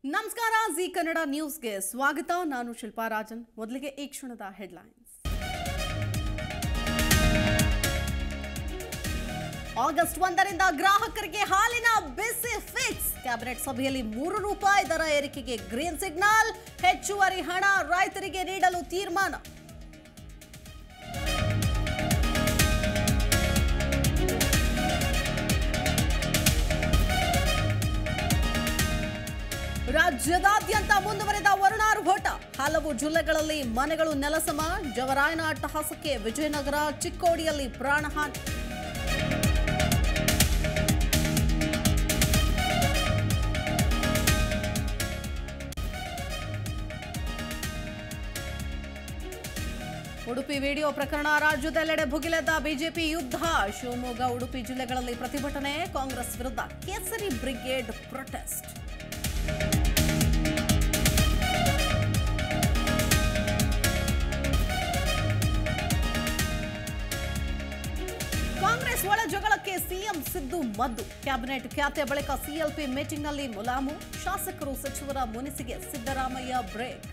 ನಮಸ್ಕಾರ ಜಿ ಕನ್ನಡ ನ್ಯೂಸ್ಗೆ ಸ್ವಾಗತ ನಾನು ಶಿಲ್ಪಾ ರಾಜನ್ ಮೊದಲಿಗೆ ಈ ಕ್ಷಣದ ಹೆಡ್ಲೈನ್ಸ್ ಆಗಸ್ಟ್ ಒಂದರಿಂದ ಗ್ರಾಹಕರಿಗೆ ಹಾಲಿನ ಬಿಸಿ ಫಿಕ್ಸ್ ಕ್ಯಾಬಿನೆಟ್ ಸಭೆಯಲ್ಲಿ ಮೂರು ರೂಪಾಯಿ ದರ ಏರಿಕೆಗೆ ಗ್ರೀನ್ ಸಿಗ್ನಲ್ ಹೆಚ್ಚುವರಿ ಹಣ ರೈತರಿಗೆ ನೀಡಲು ತೀರ್ಮಾನ ರಾಜ್ಯದಾದ್ಯಂತ ಮುಂದುವರೆದ ವರುಣಾರ್ಭಟ ಹಲವು ಜಿಲ್ಲೆಗಳಲ್ಲಿ ಮನೆಗಳು ನೆಲಸಮ ಜವರಾಯನ ಅಟ್ಟಹಾಸಕ್ಕೆ ವಿಜಯನಗರ ಚಿಕ್ಕೋಡಿಯಲ್ಲಿ ಪ್ರಾಣಹಾನಿ ಉಡುಪಿ ವಿಡಿಯೋ ಪ್ರಕರಣ ರಾಜ್ಯದೆಲ್ಲೆಡೆ ಭುಗಿಲೆದ್ದ ಬಿಜೆಪಿ ಯುದ್ಧ ಶಿವಮೊಗ್ಗ ಉಡುಪಿ ಜಿಲ್ಲೆಗಳಲ್ಲಿ ಪ್ರತಿಭಟನೆ ಕಾಂಗ್ರೆಸ್ ವಿರುದ್ಧ ಕೇಸರಿ ಬ್ರಿಗೇಡ್ ಪ್ರೊಟೆಸ್ಟ್ ಕಾಂಗ್ರೆಸ್ ಒಳ ಜಗಳಕ್ಕೆ ಸಿಎಂ ಸಿದ್ದು ಮದ್ದು ಕ್ಯಾಬಿನೆಟ್ ಖ್ಯಾತೆ ಬಳಿಕ ಸಿಎಲ್ಪಿ ಮೀಟಿಂಗ್ನಲ್ಲಿ ಮುಲಾಮು ಶಾಸಕರು ಸಚಿವರ ಮುನಿಸಿಗೆ ಸಿದ್ದರಾಮಯ್ಯ ಬ್ರೇಕ್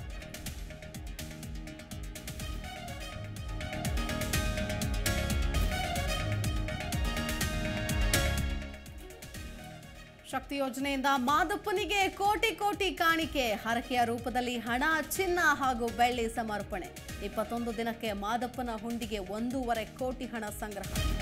ಶಕ್ತಿ ಯೋಜನೆಯಿಂದ ಮಾದಪ್ಪನಿಗೆ ಕೋಟಿ ಕೋಟಿ ಕಾಣಿಕೆ ಹರಕೆಯ ರೂಪದಲ್ಲಿ ಹಣ ಚಿನ್ನ ಹಾಗೂ ಬೆಳ್ಳಿ ಸಮರ್ಪಣೆ ಇಪ್ಪತ್ತೊಂದು ದಿನಕ್ಕೆ ಮಾದಪ್ಪನ ಹುಂಡಿಗೆ ಒಂದೂವರೆ ಕೋಟಿ ಹಣ ಸಂಗ್ರಹ